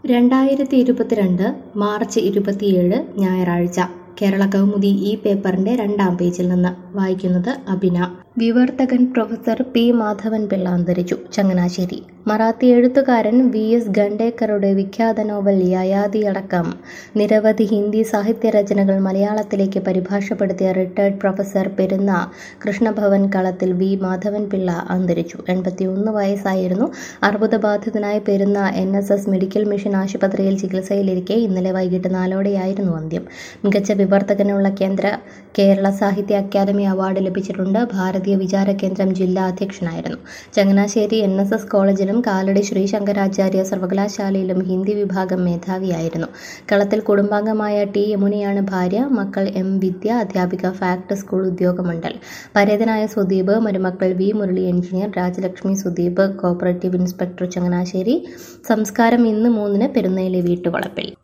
രണ്ടായിരത്തി ഇരുപത്തിരണ്ട് മാർച്ച് ഇരുപത്തിയേഴ് ഞായറാഴ്ച കേരള കൗമുദി ഈ പേപ്പറിന്റെ രണ്ടാം പേജിൽ നിന്ന് വായിക്കുന്നത് അഭിന വിവർത്തകൻ പ്രൊഫസർ പി മാധവൻ പിള്ള അന്തരിച്ചു ചങ്ങനാശ്ശേരി മറാത്തി എഴുത്തുകാരൻ വി എസ് ഖണ്ടേക്കറുടെ വിഖ്യാത നോവൽ യയാതി അടക്കം നിരവധി ഹിന്ദി സാഹിത്യ രചനകൾ മലയാളത്തിലേക്ക് പരിഭാഷപ്പെടുത്തിയ retired professor Perunna Krishnabhavan Kalathil V Madhavan Pillai അന്തരിച്ചു എൺപത്തിയൊന്ന് വയസ്സായിരുന്നു അർബുദബാധിതനായ Perunna N S S medical mission ആശുപത്രിയിൽ ചികിത്സയിലിരിക്കെ ഇന്നലെ വൈകിട്ട് നാലോടെയായിരുന്നു അന്ത്യം മികച്ച വിവർത്തകനുള്ള കേന്ദ്ര കേരള സാഹിത്യ അക്കാദമി അവാർഡ് ലഭിച്ചിട്ടുണ്ട് ഭാരതീയ വിചാര കേന്ദ്രം ജില്ലാ അധ്യക്ഷനായിരുന്നു ചങ്ങനാശ്ശേരി എൻ എസ് എസ് കോളേജിലും കാലടി ശ്രീ ശങ്കരാചാര്യ സർവകലാശാലയിലും ഹിന്ദി വിഭാഗം മേധാവിയായിരുന്നു കളത്തിൽ കുടുംബാംഗമായ ടി യമുനയാണ് ഭാര്യ മക്കൾ എം വിദ്യ അധ്യാപിക ഫാക്ട് സ്കൂൾ ഉദ്യോഗമണ്ഡൽ പരേതനായ സുദീപ് മരുമക്കൾ V Murali engineer Rajalakshmi Sudeep cooperative inspector Changanassery സംസ്കാരം ഇന്ന് മൂന്നിന് പെരുന്നയിലെ വീട്ടുവളപ്പിൽ